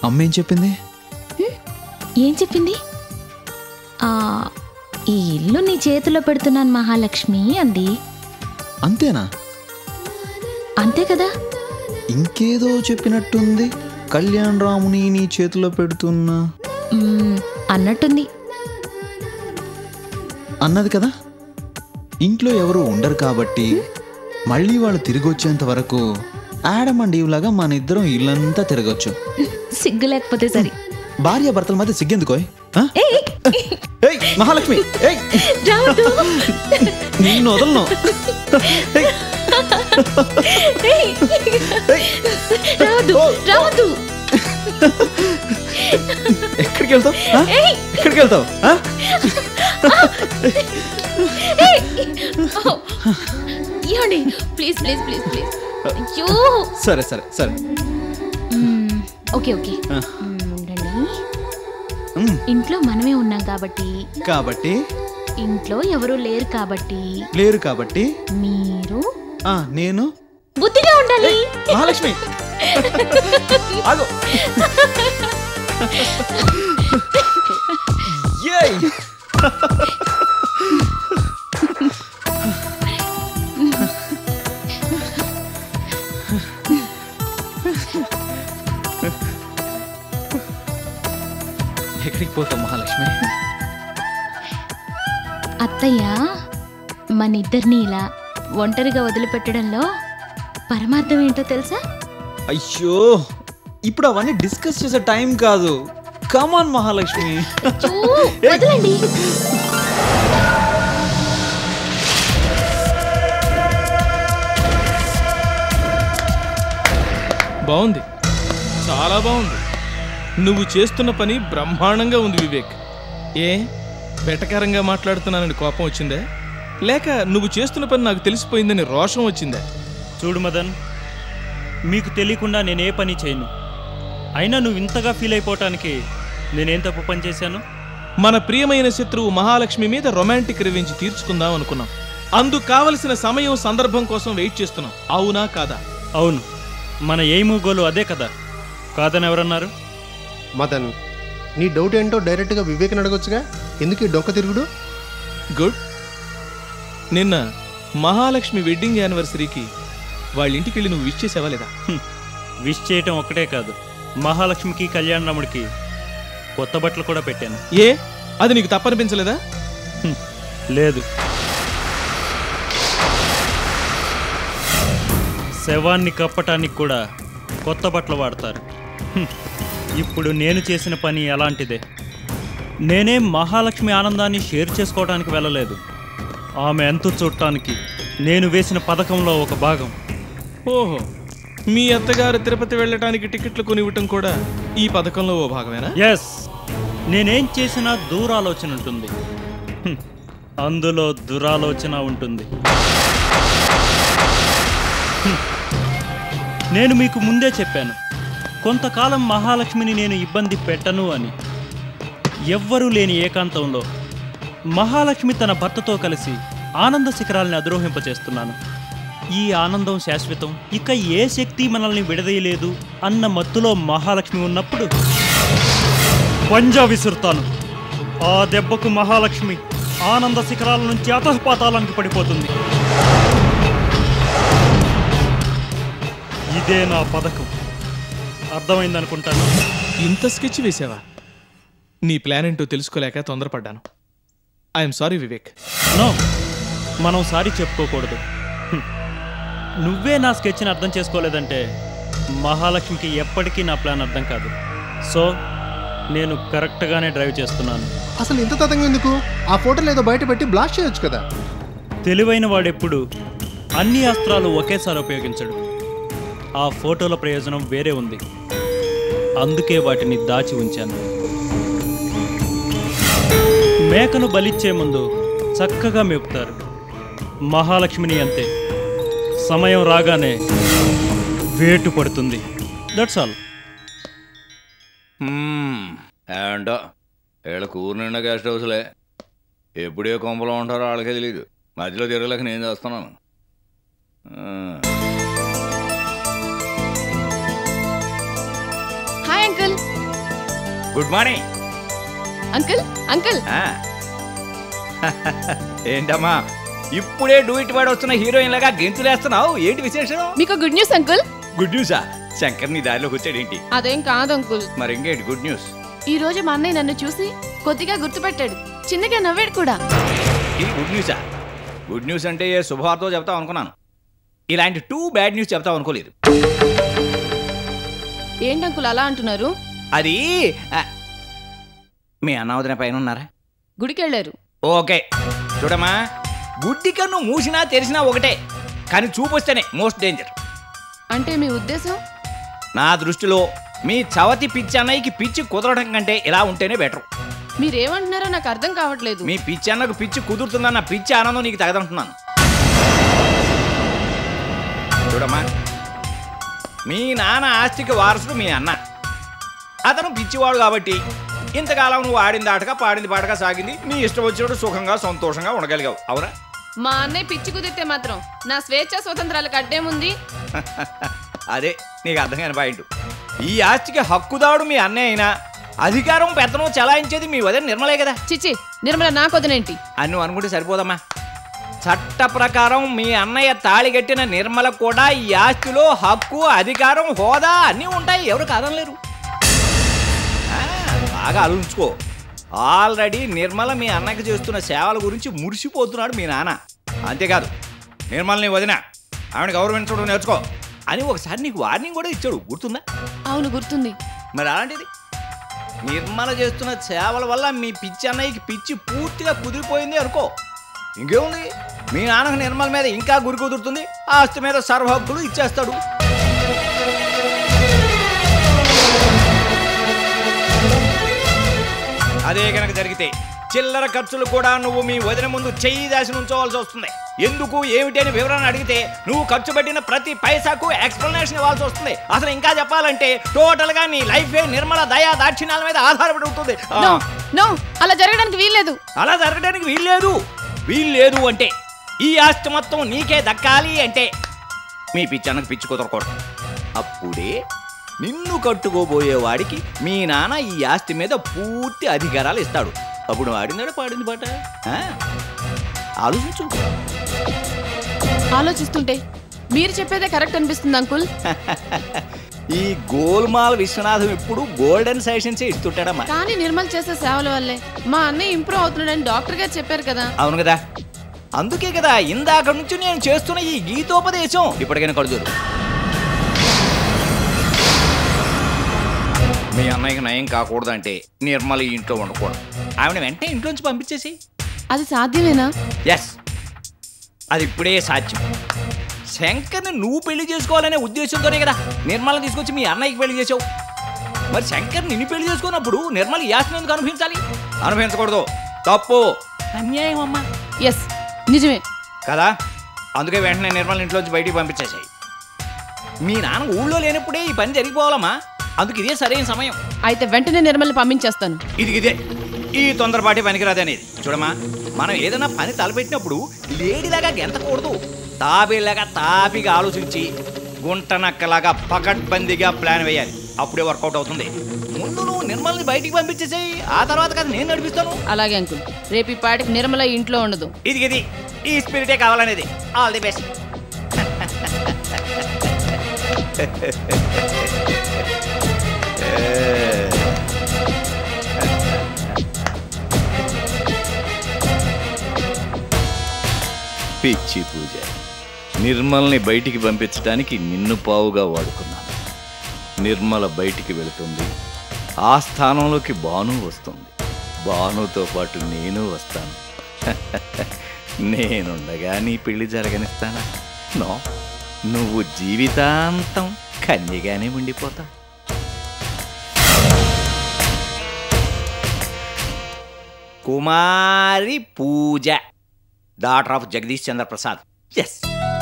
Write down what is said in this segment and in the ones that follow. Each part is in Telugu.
అమ్మ ఏం చెప్పింది ఏం చెప్పింది ఆ ఈ ఇల్లు నీ చేతిలో పెడుతున్నాను మహాలక్ష్మి అంది అంతేనా అంతే కదా ఇంకేదో చెప్పినట్టుంది కళ్యాణ్ రాముని నీ చేతిలో పెడుతున్నా మ్మ్, అన్నట్టుంది అన్నది కదా ఇంట్లో ఎవరు ఉండరు కాబట్టి మళ్ళీ వాళ్ళు తిరిగి వచ్చేంత వరకు ఆడమ్ అండ్ ఈవ్ లాగా మన ఇద్దరం ఇల్లంతా తిరగొచ్చు సిగ్గు లేకపోతే సరి భార్య భర్తల మధ్య సిగ్గెందుకోయ్ ఆ? ఏయ్, ఏయ్ మహాలక్ష్మి ఏయ్ రావద్దు. నిన్ను వదలను ఏయ్, ఏయ్, ఏయ్, రావద్దు ఓ, రావద్దు ఎక్కడికి వెళ్తావు ఆ? ఏయ్, ఎక్కడికి వెళ్తావు ఆ? ఏయ్. ఓ, ఏమండి ప్లీజ్ ప్లీజ్ ప్లీజ్ ప్లీజ్ అయ్యో సరే సరే సరే మ్మ్, ఓకే ఓకే ఆ. మ్మ్, ఉండండి ఉమ్, ఇంట్లో మనమే ఉన్నాం కాబట్టి కాబట్టి ఇంట్లో ఎవరు లేరు కాబట్టి లేరు కాబట్టి మీరు ఆ నేను బుద్ధిగా ఉండాలి మహాలక్ష్మి ఆగు ఏయ్! ఎక్కడికి పోతావు మహాలక్ష్మి అత్తయ్య మన ఇద్దరిని ఇలా ఒంటరిగా వదిలిపెట్టడంలో పరమార్థం ఏంటో తెలుసా అయ్యో ఇప్పుడు అవన్నీ డిస్కస్ చేసే టైం కాదు కమాన్ మహాలక్ష్మి అయ్యో, వదలండి బాగుంది చాలా బాగుంది నువ్వు చేస్తున్న పని బ్రహ్మాండంగా ఉంది వివేక్ ఏ వెటకారంగా మాట్లాడుతున్నానని కోపం వచ్చిందా లేక నువ్వు చేస్తున్న పని నాకు తెలిసిపోయిందని రోషం వచ్చిందా చూడు మదన్ మీకు తెలియకుండా నేనే పని చేయను అయినా నువ్వు ఇంతగా ఫీల్ అయిపోవటానికి నేనేం తప్పు పని చేశాను మన ప్రియమైన శత్రువు మహాలక్ష్మి మీద రొమాంటిక్ రివెంజ్ తీర్చుకుందాం అనుకున్నాం అందుకు కావలసిన సమయం సందర్భం కోసం వెయిట్ చేస్తున్నాం అవునా కాదా అవును మన ఎయిము గోలు అదే కదా కాదని ఎవరన్నారు మదన్ నీ డౌట్ ఏంటో డైరెక్ట్గా వివేక్ని అడగొచ్చుగా ఎందుకు ఈ డొక్క తిరుగుడు గుడ్ నిన్న మహాలక్ష్మి వెడ్డింగ్ యానివర్సరీకి వాళ్ళ ఇంటికి వెళ్ళి నువ్వు విష్ చేసావా లేదా హ్మ్. విష్ చేయటం ఒక్కటే కాదు మహాలక్ష్మికి కళ్యాణరాముడికి కొత్త బట్టలు కూడా పెట్టాను ఏ అది నీకు తప్పనిపించలేదా హ్మ్. లేదు శవాన్ని కప్పటానికి కూడా కొత్త బట్టలు వాడతారు హ్మ్. ఇప్పుడు నేను చేసిన పని అలాంటిదే నేనే మహాలక్ష్మి ఆనందాన్ని షేర్ చేసుకోవడానికి వెళ్ళలేదు ఆమె ఎంతో చూడటానికి నేను వేసిన పథకంలో ఒక భాగం ఓహో మీ అత్తగారు తిరుపతి వెళ్ళటానికి టికెట్లు కొనివ్వటం కూడా ఈ పథకంలో ఓ భాగమేనా ఎస్ నేనేం చేసినా దూరాలోచన ఉంటుంది హ్మ్. అందులో దురాలోచన ఉంటుంది హ్మ్. నేను మీకు ముందే చెప్పాను కొంతకాలం మహాలక్ష్మిని నేను ఇబ్బంది పెట్టను అని ఎవ్వరూ లేని ఏకాంతంలో మహాలక్ష్మి తన భర్తతో కలిసి ఆనంద శిఖరాల్ని అధిరోహింపచేస్తున్నాను ఈ ఆనందం శాశ్వతం ఇక ఏ శక్తి మనల్ని విడదీయలేదు అన్న మత్తులో మహాలక్ష్మి ఉన్నప్పుడు పంజా విసురుతాను ఆ దెబ్బకు మహాలక్ష్మి ఆనంద శిఖరాల నుంచి అతహపాతాలానికి పడిపోతుంది ఇదే నా పథకం అర్థమైందనుకుంటాను ఇంత స్కెచ్ వేసావా నీ ప్లాన్ ఏంటో తెలుసుకోలేక తొందరపడ్డాను ఐఎమ్ సారీ వివేక్ నో మనం సారీ చెప్పుకోకూడదు హ్మ్. నువ్వే నా స్కెచ్ని అర్థం చేసుకోలేదంటే మహాలక్ష్మికి ఎప్పటికీ నా ప్లాన్ అర్థం కాదు సో నేను కరెక్ట్గానే డ్రైవ్ చేస్తున్నాను అసలు ఇంత తతంగా ఎందుకు ఆ ఫోటోలు ఏదో బయట పెట్టి బ్లాస్ట్ చేయొచ్చు కదా తెలివైన వాడెప్పుడు అన్ని అస్త్రాలు ఒకేసారి ఉపయోగించడు ఆ ఫోటోల ప్రయోజనం వేరే ఉంది అందుకే వాటిని దాచి ఉంచాను మేకను బలిచ్చే ముందు చక్కగా మేపుతారు మహాలక్ష్మిని అంతే సమయం రాగానే వేటు పడుతుంది దట్స్ ఆల్ మ్మ్. ఏంటో వీళ్ళ కూరు నిండా గెస్ట్ హౌస్లే ఎప్పుడే కొంపలో ఉంటారో వాళ్ళకే తెలియదు మధ్యలో తిరగలేక నేను చేస్తున్నాను ఆ. Hi uncle good morning uncle uncle ఆ. ఏంటమ్మా ఇప్పుడే డూ ఇట్ వాడు వస్తున్న హీరోయిన్ లాగా గెంతులేస్తున్నావు ఏంటి విశేషం మీకు గుడ్ న్యూస్ అంకుల్ గుడ్ న్యూసా శంకర్ నీ దారిలోకి వచ్చాడేంటి అదేం కాదు అంకుల్ మరి ఇంకేంటి గుడ్ న్యూస్ ఈ రోజు మా అన్నయ్య నన్ను చూసి కొద్దిగా గుర్తుపెట్టాడు చిన్నగా నవ్వాడు కూడా ఇది గుడ్ న్యూసా గుడ్ న్యూస్ అంటే ఏ శుభవార్తో చెప్తావు అనుకున్నాను ఇలాంటి టూ బ్యాడ్ న్యూస్ చెప్తావు అనుకోలేదు ఏంటి అంకుల్ అలా అంటున్నారు అది ఆ, మీ అన్న వదిన పైన ఉన్నారా గుడికి వెళ్ళారు ఓకే చూడమ్మా గుడ్డి కన్ను మూసినా తెరిచినా ఒకటే కానీ చూపొస్తేనే మోస్ట్ డేంజర్ అంటే మీ ఉద్దేశం నా దృష్టిలో మీ చవతి పిచ్చి అన్నయ్యకి పిచ్చి కుదరడం కంటే ఇలా ఉంటేనే బెటర్ మీరేమంటున్నారో నాకు అర్థం కావట్లేదు మీ పిచ్చి అన్నకు పిచ్చి కుదురుతుందన్న పిచ్చి ఆనందం నీకు తగదంటున్నాను చూడమ్మా మీ నాన్న ఆస్తికి వారసుడు మీ అన్న అతను పిచ్చివాడు కాబట్టి ఇంతకాలం నువ్వు ఆడింది ఆటగా పాడింది పాటగా సాగింది నీ ఇష్టం వచ్చినట్టు సుఖంగా సంతోషంగా ఉండగలిగావు అవునా మా అన్నయ్య పిచ్చి కుదిరితే మాత్రం నా స్వేచ్ఛ స్వతంత్రాలకు అడ్డేముంది అదే నీకు అర్థం కాని పాయింట్ ఈ ఆస్తికి హక్కుదాడు మీ అన్నయ్య అయినా అధికారం పెత్తనం చలాయించేది మీ వదిన నిర్మలే కదా చిచి నిర్మల నాకొదనేంటి అని నువ్వు అనుకుంటే సరిపోదమ్మా చట్ట ప్రకారం మీ అన్నయ్య తాళిగట్టిన నిర్మల కూడా ఈ ఆస్తిలో హక్కు అధికారం హోదా అన్నీ ఉంటాయి ఎవరు కాదనలేరు ఆ, బాగా ఆలోచించుకో ఆల్రెడీ నిర్మల మీ అన్నకి చేస్తున్న సేవల గురించి మురిసిపోతున్నాడు మీ నాన్న అంతేకాదు నిర్మల్ని వదిన ఆవిడ గౌరవించడం నేర్చుకో అని ఒకసారి నీకు వార్నింగ్ కూడా ఇచ్చాడు గుర్తుందా అవును గుర్తుంది మరి అలాంటిది నిర్మల చేస్తున్న సేవల వల్ల మీ పిచ్చి అన్నయ్యకి పిచ్చి పూర్తిగా కుదిరిపోయింది అనుకో ఇంకేముంది మీ నాన్నకు నిర్మల మీద ఇంకా గురి కుదురుతుంది ఆస్తి మీద సర్వ హక్కులు ఇచ్చేస్తాడు అదే కనుక జరిగితే చిల్లర ఖర్చులు కూడా నువ్వు మీ వదిన ముందు చెయ్యి దాసి ఉంచవలసి వస్తుంది ఎందుకు ఏమిటి అని వివరణ అడిగితే నువ్వు ఖర్చు పెట్టిన ప్రతి పైసాకు ఎక్స్ప్లెనేషన్ ఇవ్వాల్సి వస్తుంది అసలు ఇంకా చెప్పాలంటే టోటల్ గా నీ లైఫ్ నిర్మల దయా దాక్షిణాల మీద ఆధారపడి ఉంటుంది ఆ, నో నో అలా జరగడానికి వీల్లేదు అలా జరగడానికి వీల్లేదు వీల్లేదు అంటే ఈ ఆస్తి మొత్తం నీకే దక్కాలి అంటే మీ పిచ్చన్నకు పిచ్చి కుదరకూడదు అప్పుడే నిన్ను కట్టుకోబోయే వాడికి మీ నాన్న ఈ ఆస్తి మీద పూర్తి అధికారాలు ఇస్తాడు అప్పుడు వాడిందాడు పాడింది పాట ఆ? ఆలోచించు ఆలోచిస్తుంటే మీరు చెప్పేదే కరెక్ట్ అనిపిస్తుంది అంకుల్ ఈ గోల్మాల్ విశ్వనాథం ఎప్పుడు గోల్డెన్ సజెషన్స్ ఇస్తుంటాడమ్మా కానీ నిర్మల్ చేసే సేవల వల్లే మా అన్నయ్య ఇంప్రూవ్ అవుతున్నాడని డాక్టర్ గారు చెప్పారు కదా అవును కదా అందుకే కదా ఇందాక నుంచి నేను చేస్తున్న ఈ గీతోపదేశం ఇప్పటికైనా కడుదూరు మీ అన్నయ్యకి నయం కాకూడదంటే నిర్మల ఈ ఇంట్లో ఉండకూడదు ఆవిడ వెంటనే ఇంట్లోంచి పంపించేసి అది సాధ్యమేనా ఎస్ అది ఇప్పుడే సాధ్యం శంకర్ని నువ్వు పెళ్లి చేసుకోవాలనే ఉద్దేశంతోనే కదా నిర్మలని తీసుకొచ్చి మీ అన్నయ్యకి పెళ్లి చేసావు మరి శంకర్ నిన్ను పెళ్లి చేసుకున్నప్పుడు నిర్మల ఈ ఆస్తిని ఎందుకు అనుభవించాలి అనుభవించకూడదు తప్పు అన్యాయం అమ్మా ఎస్ నిజమే కదా అందుకే వెంటనే నిర్మల ఇంట్లోంచి బయటికి పంపించేసాయి మీ నాన్న ఊళ్ళో లేనప్పుడే ఈ పని జరిగిపోవాలమ్మా అందుకు ఇదే సరైన సమయం అయితే వెంటనే నిర్మల్ని పంపించేస్తాను ఇది ఇదే ఈ తొందరపాటి పనికిరాదు అనేది చూడమ్మా మనం ఏదైనా పని తలపెట్టినప్పుడు లేడీలాగా గెంతకూడదు తాబేలాగా తాపిగా ఆలోచించి గుంట నక్కలాగా పకడ్బందీగా ప్లాన్ వేయాలి అప్పుడే వర్కౌట్ అవుతుంది ముందు నువ్వు నిర్మల్ని బయటికి పంపించేసేయి ఆ తర్వాత కదా నేను నడిపిస్తాను అలాగే అంకుల్ రేపు ఈ పాటికి నిర్మల ఇంట్లో ఉండదు ఇది ఇది ఈ స్పిరిటే కావాలనేది ఆల్ ది బెస్ట్ పిచ్చి పూజ నిర్మల్ని బయటికి పంపించడానికి నిన్ను పావుగా వాడుకున్నాను నిర్మల బయటికి వెళుతుంది ఆ స్థానంలోకి బాను వస్తుంది బానుతో పాటు నేను వస్తాను నేనుండగా నీ పెళ్లి జరగనిస్తానా నో నువ్వు జీవితాంతం కన్యగానే ఉండిపోతావు Kumari Pooja daughter of Jagadish Chandra Prasad yes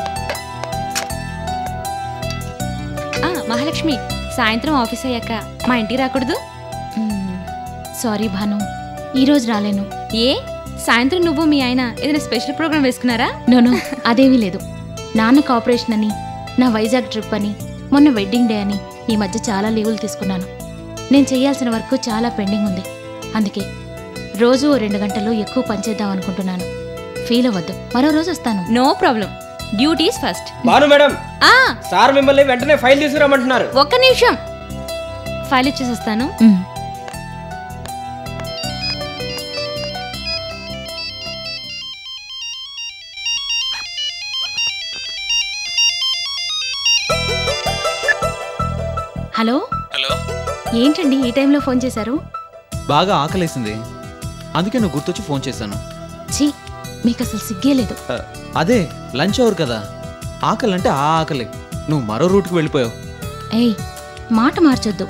ఆ, మహాలక్ష్మి సాయంత్రం ఆఫీస్ అయ్యాక మా ఇంటికి రాకూడదు మ్మ్, సారీ భాను ఈరోజు రాలేను ఏ సాయంత్రం నువ్వు మీ ఆయన ఏదైనా స్పెషల్ ప్రోగ్రామ్ వేసుకున్నారా నోనో అదేమీ లేదు నాన్నకు ఆపరేషన్ అని నా వైజాగ్ ట్రిప్ అని మొన్న వెడ్డింగ్ డే అని ఈ మధ్య చాలా లీవులు తీసుకున్నాను నేను చేయాల్సిన వర్క్ చాలా పెండింగ్ ఉంది అందుకే రోజు ఓ రెండు గంటలు ఎక్కువ పనిచేద్దాం అనుకుంటున్నాను ఫీల్ అవ్వద్దు మరో రోజు వస్తాను no problem duties first Bhanu madam ఆ సార్ మిమ్మల్ని వెంటనే ఫైల్ తీసుకురమ్మంటున్నారు ఒక్క నిమిషం ఫైల్ ఇచ్చేసి వస్తాను మ్. హలో హలో ఏంటండి ఈ టైంలో ఫోన్ చేశారు బాగా ఆకలేసింది అందుకే నువ్వు గుర్తొచ్చి ఫోన్ చేశాను ఛీ మీకు అసలు సిగ్గే లేదు ఆ, అదే లంచ్ అవర్ కదా ఆకలి అంటే ఆ ఆకలి నువ్వు మరో రూట్కి వెళ్ళిపోయావు ఏయ్ మాట మార్చొద్దు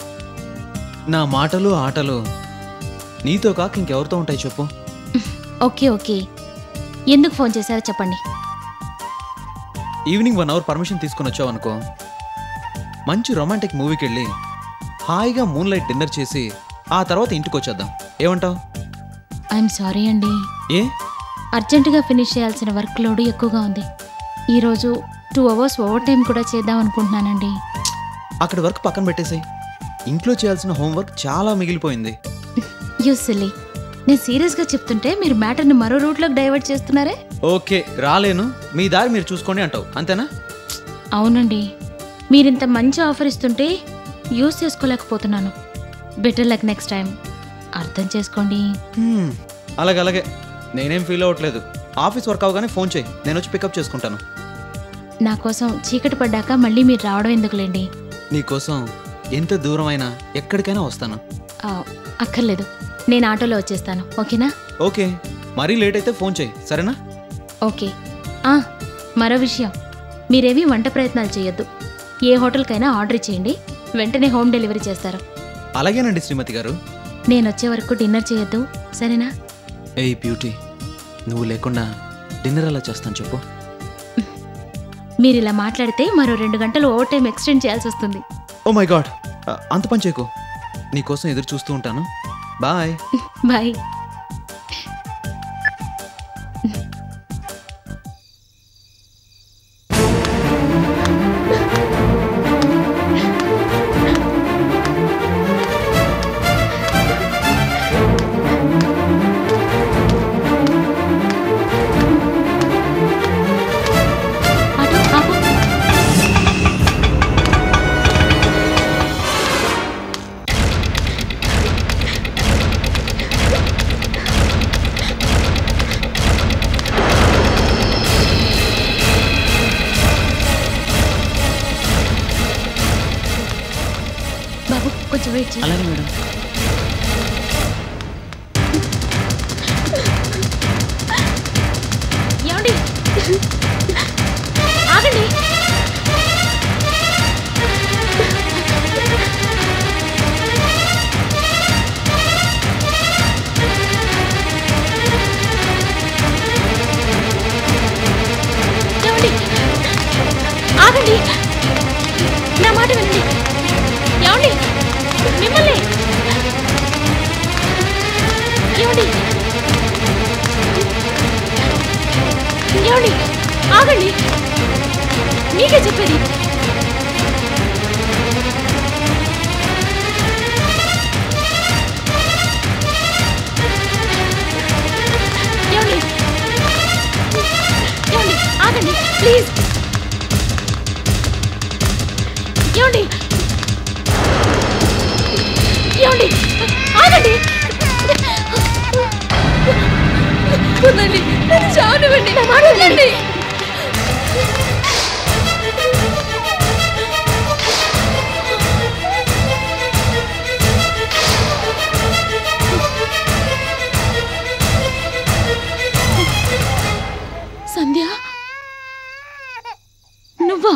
నా మాటలు ఆటలు నీతో కాక ఇంకెవరితో ఉంటాయి చెప్పు ఓకే ఓకే ఎందుకు ఫోన్ చేశారో చెప్పండి ఈవినింగ్ వన్ అవర్ పర్మిషన్ తీసుకొని వచ్చావు అనుకో మంచి రొమాంటిక్ మూవీకి వెళ్ళి హాయిగా మూన్ లైట్ డిన్నర్ చేసి ఆ తర్వాత ఇంటికి వచ్చేద్దాం ఏమంటావు ఐఎమ్ సారీ అండి ఏ అర్జెంటుగా ఫినిష్ చేయాల్సిన వర్క్ లోడ్ ఎక్కువగా ఉంది ఈరోజు టూ అవర్స్ ఓవర్ టైం కూడా చేద్దాం అనుకుంటున్నానండి అక్కడ వర్క్ పక్కన పెట్టేసాయి ఇంట్లో చేయాల్సిన హోంవర్క్ చాలా మిగిలిపోయింది యూ సిల్లీ నేను సీరియస్గా చెప్తుంటే మీరు మ్యాటర్ని మరో రూట్లోకి డైవర్ట్ చేస్తున్నారే ఓకే రాలేను మీ దారి మీరు చూసుకోండి అంటావు అంతేనా అవునండి మీరింత మంచి ఆఫర్ ఇస్తుంటే యూస్ చేసుకోలేకపోతున్నాను బెటర్ లక్ నెక్స్ట్ టైం అర్థం చేసుకోండి హ్మ్, అలాగే అలాగే నేనేం ఫీల్ అవ్వట్లేదు ఆఫీస్ వర్క్ అవగానే ఫోన్ చేయి నేను వచ్చి పికప్ చేసుకుంటాను నా కోసం చీకటి పడ్డాక మళ్ళీ మీరు రావడం ఎందుకులేండి నీకోసం ఎంత దూరమైనా ఎక్కడికైనా వస్తాను ఆ, అక్కర్లేదు నేను ఆటోలో వచ్చేస్తాను ఓకేనా ఓకే మరీ లేట్ అయితే ఫోన్ చేయి సరేనా ఓకే ఆ, మరో విషయం మీరేమీ వంట ప్రయత్నాలు చేయొద్దు ఏ హోటల్కైనా ఆర్డర్ చేయండి వెంటనే హోమ్ డెలివరీ చేస్తారు అలాగేనండి శ్రీమతి గారు నేను వచ్చే వరకు డిన్నర్ చేయొద్దు సరేనా ఏయ్ బ్యూటీ నువ్వు లేకుండా డిన్నర్ ఎలా చేస్తాను చెప్పు మీరు ఇలా మాట్లాడితే మరో రెండు గంటలు ఓవర్ టైం ఎక్స్టెండ్ చేయాల్సి వస్తుంది ఓ మై గాడ్ అంత పని చేయకు నీకోసం ఎదురు చూస్తూ ఉంటాను బాయ్ బాయ్ ఆటో ఆపు బాబు కొంచెం వెయిట్ చేయి అలాగే మేడం ఏమండి ఆగండి ఏమండి ఆగండి నా మాట వినండి ఏమండి మిమ్మల్ని ఏమండి ఏమండి ఆగండి మీకే చెప్పేది ఏమండి ఏమండి ఆగండి ప్లీజ్ ఏమండి ఏమండి ఆగండి వదండి చావనివ్వండి నా మాట వదండి సంధ్య నువ్వా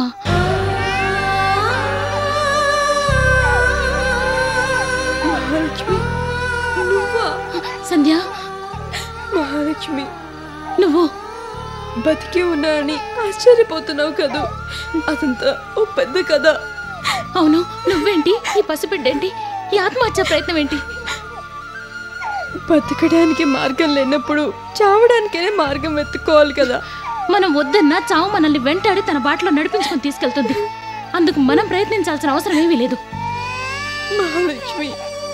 మహాలక్ష్మి నువ్వా సంధ్య మహాలక్ష్మి నువ్వు బతికి ఉన్నా అని ఆశ్చర్యపోతున్నావు కదూ అదంతా ఓ పెద్ద కథ అవును నువ్వేంటి ఈ పసిబిడ్డేంటి ఈ ఆత్మహత్య ప్రయత్నం ఏంటి బతకడానికి మార్గం లేనప్పుడు చావడానికైనా మార్గం వెతుక్కోవాలి కదా మనం వద్దన్నా చావు మనల్ని వెంటాడి తన బాటలో నడిపించుకొని తీసుకెళ్తుంది అందుకు మనం ప్రయత్నించాల్సిన అవసరం ఏమీ లేదు మహాలక్ష్మి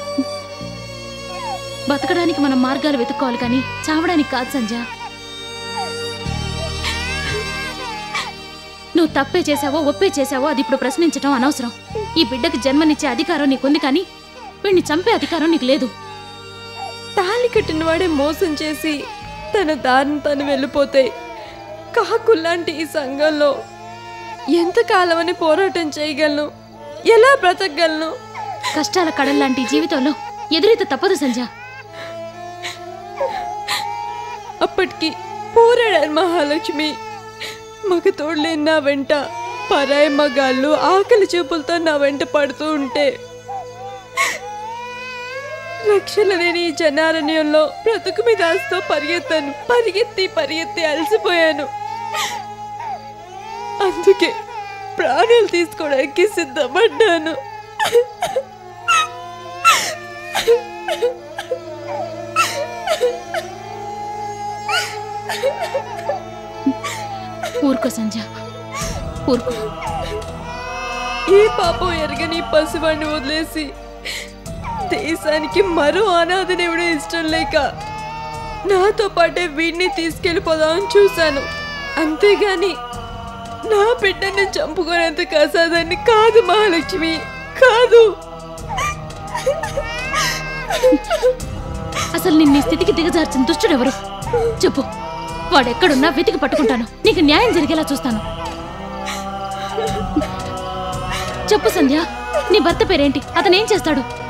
బతకడానికి మనం మార్గాలు వెతుక్కోవాలి కానీ చావడానికి కాదు సంజ నువ్వు తప్పే చేసావో ఒప్పే చేసావో అది ఇప్పుడు ప్రశ్నించడం అనవసరం ఈ బిడ్డకి జన్మనిచ్చే అధికారం నీకుంది కానీ వీడిని చంపే అధికారం నీకు లేదు తాళి కట్టిన వాడే మోసం చేసి తన దారిని తను వెళ్ళిపోతే కాకుల్లాంటి ఈ సంఘంలో ఎంతకాలమని పోరాటం చేయగలను ఎలా బ్రతకగలను కష్టాల కడల్లాంటి జీవితంలో ఎదురీత తప్పదు సంజ అప్పటికి పోరాడారు మహాలక్ష్మి మగ తోడలేని నా వెంట పరాయి మగాళ్ళు ఆకలి చూపులతో నా వెంట పడుతూ ఉంటే రక్షణ లేని ఈ జనారణ్యంలో బ్రతుకు మీద ఆస్తో పరిగెత్తాను పరిగెత్తి పరిగెత్తి అలసిపోయాను అందుకే ప్రాణాలు తీసుకోవడానికి సిద్ధపడ్డాను ఊరుకో సంజ ఊరుకో ఏ పాపం ఎరగని ఈ పసివాడిని వదిలేసి దేశానికి మరో అనాథనివ్వడం ఇష్టం లేక నాతో పాటే వీడిని తీసుకెళ్ళిపోదామని చూశాను అంతేగాని నా బిడ్డని చంపుకునేంత కసాదాన్ని కాదు మహాలక్ష్మి కాదు అసలు నిన్ను ఈ స్థితికి దిగజార్చిన దుష్టుడెవరు చెప్పు వాడెక్కడున్నా వెతికి పట్టుకుంటాను నీకు న్యాయం జరిగేలా చూస్తాను చెప్పు సంధ్య నీ భర్త పేరేంటి అతనేం చేస్తాడు